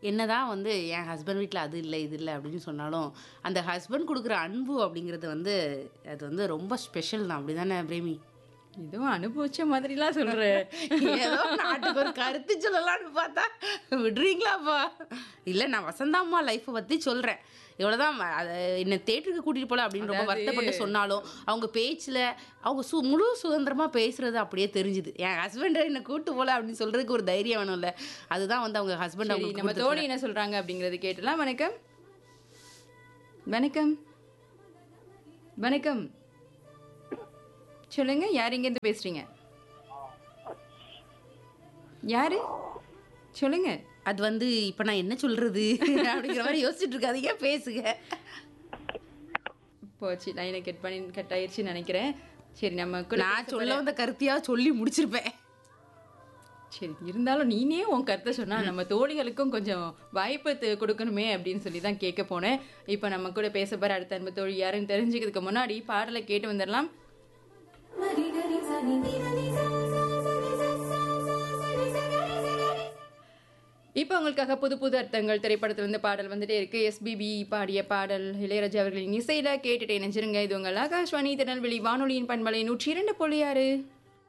என்னதான் வந்து என் ஹஸ்பண்ட் வீட்டில் அது இல்லை இது இல்லை அப்படின்னு சொன்னாலும் அந்த ஹஸ்பண்ட் கொடுக்குற அன்பு அப்படிங்கிறது வந்து அது வந்து ரொம்ப ஸ்பெஷல் தான் அப்படி தானே பிரேமி இதுவும் அனுபவிச்ச மாதிரிலாம் சொல்ற ஏதோ நாட்டுக்கு ஒரு கருத்து சொல்லலாம்னு பார்த்தா விடுறீங்களாப்பா இல்லை நான் வசந்தாம்மா லைஃப்பை பற்றி சொல்கிறேன் இவ்வளோதான் அதை என்னை தேட்டருக்கு கூட்டிகிட்டு போகல அப்படின்னு ரொம்ப வருத்தப்பட்டு சொன்னாலும் அவங்க பேச்சில் அவங்க சு முழு சுதந்திரமாக பேசுறது அப்படியே தெரிஞ்சுது என் ஹஸ்பண்டை என்னை கூட்டு போகல அப்படின்னு சொல்கிறதுக்கு ஒரு தைரியம் வேணும்ல அதுதான் வந்து அவங்க ஹஸ்பண்ட் சரி அவங்க நம்ம தோழி என்ன சொல்றாங்க அப்படிங்கறது கேட்டலாம் வணக்கம் வணக்கம் வணக்கம் சொல்லுங்க யார் இருந்து பேசுறீங்க யாரு சொல்லுங்க அது வந்து இப்போ நான் என்ன சொல்கிறது அப்படிங்கிற மாதிரி யோசிச்சுட்டு இருக்காதீங்க பேசுங்க போச்சு லைனை கட் பண்ணி கட் ஆயிருச்சுன்னு நினைக்கிறேன் சரி நம்ம கூட நான் சொல்ல வந்த கருத்தையாக சொல்லி முடிச்சிருப்பேன் சரி இருந்தாலும் நீனே உன் கருத்தை சொன்னா நம்ம தோழிகளுக்கும் கொஞ்சம் வாய்ப்பு து- கொடுக்கணுமே அப்படின்னு சொல்லி தான் கேட்க போனேன் இப்போ நம்ம கூட பேச போற அடுத்த அன்பு தோழி யாருன்னு தெரிஞ்சுக்கிறதுக்கு முன்னாடி பாடலை கேட்டு வந்துடலாம் இப்போ உங்களுக்காக புது புது அர்த்தங்கள் திரைப்படத்திலிருந்து பாடல் வந்துட்டே இருக்கு எஸ்பிபி பாடிய பாடல் இளையராஜா அவர்களின் இசையில கேட்டுட்டே நினைச்சிருங்க இது உங்கள் ஆகாஷ்வாணி திருநெல்வேலி வானொலியின் பண்பலை நூற்றி இரண்டு புள்ளி ஆறு